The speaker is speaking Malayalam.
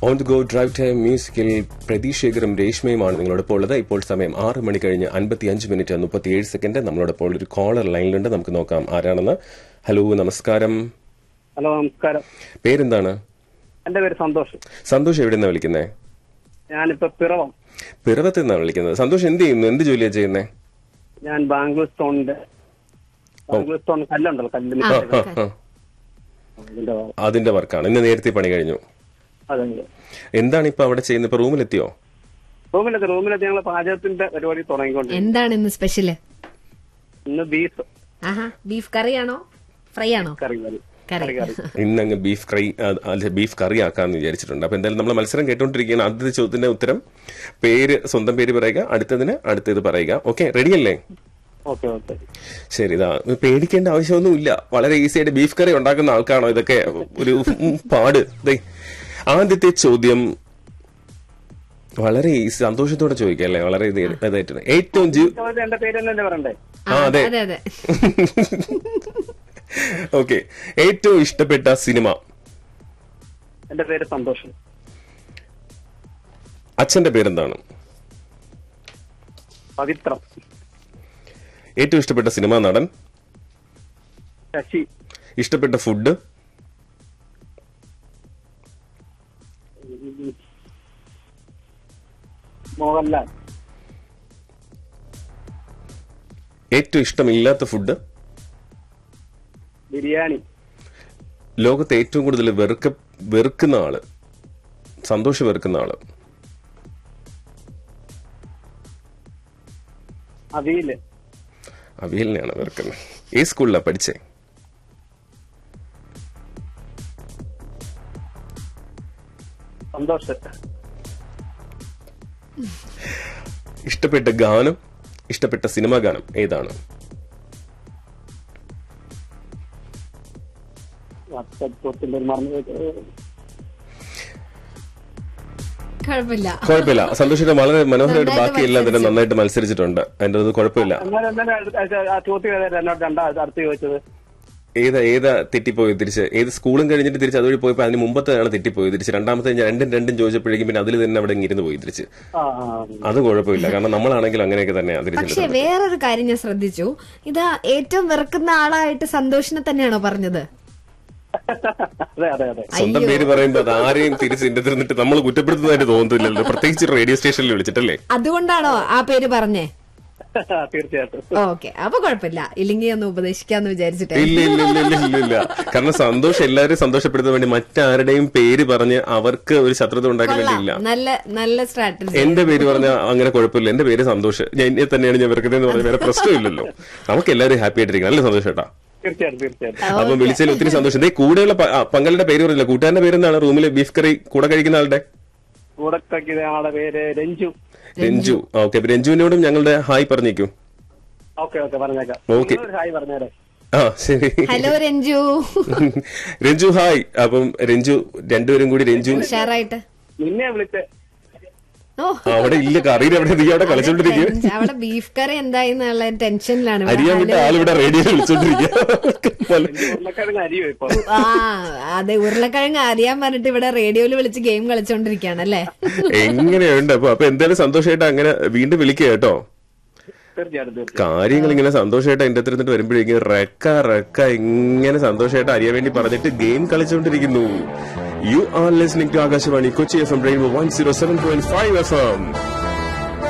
On the go drive time മ്യൂസിക്കിൽ പ്രതീക്ഷേകരും രേഷ്മയുമാണ് നിങ്ങളോടൊപ്പം ഉള്ളത് ഇപ്പോൾ സമയം ആറ് മണി കഴിഞ്ഞ് അൻപത്തി അഞ്ച് മിനിറ്റ് മുപ്പത്തിയേഴ് സെക്കൻഡ് നമ്മളോടൊപ്പം ഒരു കോളർ ലൈനിലുണ്ട് നമുക്ക് നോക്കാം ആരാണെന്ന് ഹലോ നമസ്കാരം ഹലോ നമസ്കാരം പേരെന്താണ് എന്റെ പേര് സന്തോഷ് സന്തോഷ് എവിടെ നിന്നാണ് വിളിക്കുന്നത് ഞാനിപ്പോ പിറവം പിറവത്തിൽ നിന്നാണ് വിളിക്കുന്നത് സന്തോഷ് എന്ത് ചെയ്യുന്നു എന്ത് ജോലിയാണ് ചെയ്യുന്നത് ഞാൻ ബാംഗ്ലൂർ സ്റ്റോണിന്റെ ബാംഗ്ലൂർ സ്റ്റോൺ കല്ലുണ്ടല്ലോ കല്ലിന് ആ ആ ആ അതിന്റെ ഭാഗം. അതിന്റെ വർക്കാണ് ഇന്ന് നേരത്തെ പണി കഴിഞ്ഞു അതെ എന്താണ് ഇപ്പൊ അവിടെ ചെയ്യുന്നത് ഇപ്പൊ റൂമിലെത്തിയോ റൂമിലെത്തി റൂമിലെത്തി ഞങ്ങൾ പാചകത്തിന്റെ പരിപാടി തുടങ്ങിക്കൊണ്ട് എന്താണ് ഇന്ന് സ്പെഷ്യല് ഇന്ന് ബീഫ് ആഹാ ബീഫ് കറിയാണോ ഫ്രൈ ആണോ കറി കറി കറി കറി ഇന്ന് അങ്ങ് ബീഫ് ഫ്രൈ അല്ല ബീഫ് കറി ആക്കാന്ന് വിചാരിച്ചിട്ടുണ്ട് അപ്പൊ എന്തായാലും നമ്മൾ മത്സരം കേട്ടോണ്ടിരിക്കുകയാണ് ആദ്യത്തെ ചോദ്യത്തിന്റെ ഉത്തരം പേര് സ്വന്തം പേര് പറയുക അടുത്തതിന് അടുത്തത് പറയുക ഓക്കെ റെഡിയല്ലേ ഓക്കെ ഓക്കെ ശരി ഇതാ പേടിക്കേണ്ട ആവശ്യമൊന്നുമില്ല വളരെ ഈസി ആയിട്ട് ബീഫ് കറി ഉണ്ടാക്കുന്ന ആൾക്കാണോ ഇതൊക്കെ ഒരു ഉം, പാട് ദേ ആദ്യത്തെ ചോദ്യം വളരെ ഈസി സന്തോഷത്തോടെ ചോദിക്കാം അല്ലേ വളരെ ഇത് ഇതായിട്ട് ഏറ്റവും ജീ ചോദ്യം എന്റെ പേര് തന്നെ പറയണ്ടേ ആ അതെ അതെ അതെ ഓക്കെ ഏറ്റവും ഇഷ്ടപ്പെട്ട സിനിമ എന്റെ പേര് സന്തോഷ് അച്ഛന്റെ പേരെന്താണ് പവിത്രം ഏറ്റവും ഇഷ്ടപ്പെട്ട സിനിമാ നടൻ ശശി ഇഷ്ടപ്പെട്ട ഫുഡ് മോഹൻലാൽ ഏറ്റവും ഇഷ്ടമില്ലാത്ത ഫുഡ് ബിരിയാണി ലോകത്തെ ഏറ്റവും കൂടുതൽ വെറുക്ക വെറുക്കുന്ന ആള് സന്തോഷം വെറുക്കുന്ന ആള് അവിയല് അവിയലിനെയാണ് വെറുക്കുന്നത് ഏത് സ്കൂളിലാണ് പഠിച്ചേ സന്തോഷ് ഇഷ്ടപ്പെട്ട ഗാനം ഇഷ്ടപ്പെട്ട സിനിമാ ഗാനം ഏതാണ് വാട്സാപ്പ് മറന്നു കുഴപ്പമില്ല കുഴപ്പമില്ല സന്തോഷിന്റെ വളരെ മനോഹരമായിട്ട് ബാക്കിയെല്ലാം തന്നെ നന്നായിട്ട് മത്സരിച്ചിട്ടുണ്ട് അതിന്റെ അത് കുഴപ്പമില്ല എന്നാലും എന്നാലും അടുത്ത- ആ ചോദ്യം ഏതായിരുന്നു എന്നോട് രണ്ടാ അടുത്ത് ചോദിച്ചത് ഏതാ ഏതാ തെറ്റിപ്പോയത് തിരിച്ച് ഏത് സ്കൂളും കഴിഞ്ഞിട്ട് തിരിച്ച് അതുവഴി പോയപ്പോ അതിന് മുമ്പത്തെയാണ് തെറ്റിപ്പോയത് തിരിച്ച് രണ്ടാമത്തെ ഞാൻ രണ്ടും രണ്ടും ചോദിച്ചപ്പോഴേക്കും പിന്നെ അതിൽ തന്നെ അവിടെ ഇങ്ങ് ഇരുന്ന് പോയി തിരിച്ച് ആ ആ അത് കുഴപ്പമില്ല കാരണം നമ്മളാണെങ്കിലും അങ്ങനെയൊക്കെ തന്നെയാണ് പക്ഷെ തിരിച്ചിട്ട് വേറൊരു കാര്യം ഞാൻ ശ്രദ്ധിച്ചു ഇതാ ഏറ്റവും വെറുക്കുന്ന ആളായിട്ട് സന്തോഷിനെ തന്നെയാണോ പറഞ്ഞത് അതെ അതെ അതെ സ്വന്തം പേര് പറയുമ്പോ അത് ആരെയും തിരിച്ച് എന്റെ തിരുന്നിട്ട് നമ്മൾ കുറ്റപ്പെടുത്തുന്നതായിട്ട് തോന്നുന്നില്ലല്ലോ പ്രത്യേകിച്ച് റേഡിയോ സ്റ്റേഷനിൽ വിളിച്ചിട്ടല്ലേ അതുകൊണ്ടാണോ ആ പേര് പറഞ്ഞേ തീർച്ചയായിട്ടും ഓക്കെ അപ്പൊ കുഴപ്പമില്ല ഇല്ലെങ്കിൽ ഒന്ന് ഉപദേശിക്കാന്ന് വിചാരിച്ചിട്ടേ ഇല്ല ഇല്ല ഇല്ല ഇല്ല ഇല്ല ഇല്ല കാരണം സന്തോഷം എല്ലാവരെയും സന്തോഷപ്പെടുത്താൻ വേണ്ടി മറ്റാരുടെയും പേര് പറഞ്ഞ് അവർക്ക് ഒരു ശത്രുത ഉണ്ടാക്കാൻ കൊള്ളാം വേണ്ടിയില്ല നല്ല നല്ല സ്ട്രാറ്റജി എന്റെ പേര് പറഞ്ഞ അങ്ങനെ കുഴപ്പമില്ല എന്റെ പേര് സന്തോഷ് ഞാൻ എന്നെ തന്നെയാണ് ഞാൻ വെറുക്കുന്നതെന്ന് പറഞ്ഞ വേറെ പ്രശ്നമില്ലല്ലോ നമുക്ക് എല്ലാവരും ഹാപ്പി ആയിട്ടിരിക്കണം അല്ലേ സന്തോഷം ഏട്ടാ തീർച്ചയായിട്ടും തീർച്ചയായിട്ടും അപ്പം വിളിച്ചതിൽ ഒത്തിരി സന്തോഷം ദേ കൂടെയുള്ള പ- ആ, പങ്കാളിയുടെ പേര് പറഞ്ഞില്ല കൂട്ടുകാരന്റെ പേരെന്താണ് റൂമിൽ ബീഫ് കറി കൂടെ കഴിക്കുന്ന ആളുടെ കൂടെ കളിക്കുന്ന ആളുടെ പേര് രഞ്ജു രഞ്ജു ഓക്കെ രഞ്ജുവിനോടും ഞങ്ങളുടെ ഹായ് പറഞ്ഞേക്കൂ ഓക്കെ ഓക്കെ പറഞ്ഞേക്കാം ഓക്കെ. നിങ്ങളൊരു ഹായ് പറഞ്ഞേരെ ആ ശരി ഹലോ രഞ്ജു രഞ്ജു ഹായ് അപ്പം രഞ്ജു രണ്ടുപേരും കൂടി രഞ്ജു ഉഷാറായിട്ട് നിന്നെ വിളിച്ച് ഓ അവിടെ ഇല്ല കറിയിൽ അവിടെ നീ അവിടെ കളിച്ചോണ്ടിരിക്കുക ടെൻഷൻ- അവിടെ ബീഫ് കറി എന്തായി എന്നുള്ള ടെൻഷനിലാണ് ഇവിടെ. അരിയാൻ വിട്ട ആളിവിടെ റേഡിയോ വിളിച്ചോണ്ടിരിക്കുക ഉരുളക്കിഴങ്ങ് അരിയോ ഇപ്പൊ ആ അതെ ഉരുളക്കിഴങ്ങ് അറിയാൻ പറഞ്ഞിട്ട് ഇവിടെ റേഡിയോയിൽ വിളിച്ച് ഗെയിം കളിച്ചോണ്ടിരിക്കുകയാണ് അല്ലേ എങ്ങനെയുണ്ട് അപ്പൊ അപ്പൊ എന്തായാലും സന്തോഷമായിട്ട് അങ്ങനെ വീണ്ടും വിളിക്കുക കേട്ടോ തീർച്ചയായിട്ടും തീർച്ചയായിട്ടും കാര്യങ്ങൾ ഇങ്ങനെ സന്തോഷമായിട്ട് എന്റെ അടുത്ത് ഇരുന്നിട്ട് വരുമ്പോഴേക്കും റെക്ക റെക്ക ഇങ്ങനെ സന്തോഷമായിട്ട് അറിയാൻ വേണ്ടി പറഞ്ഞിട്ട് ഗെയിം കളിച്ചുകൊണ്ടിരിക്കുന്നു you are listening to Akashvani Kochi F M rainbow one zero seven point five F M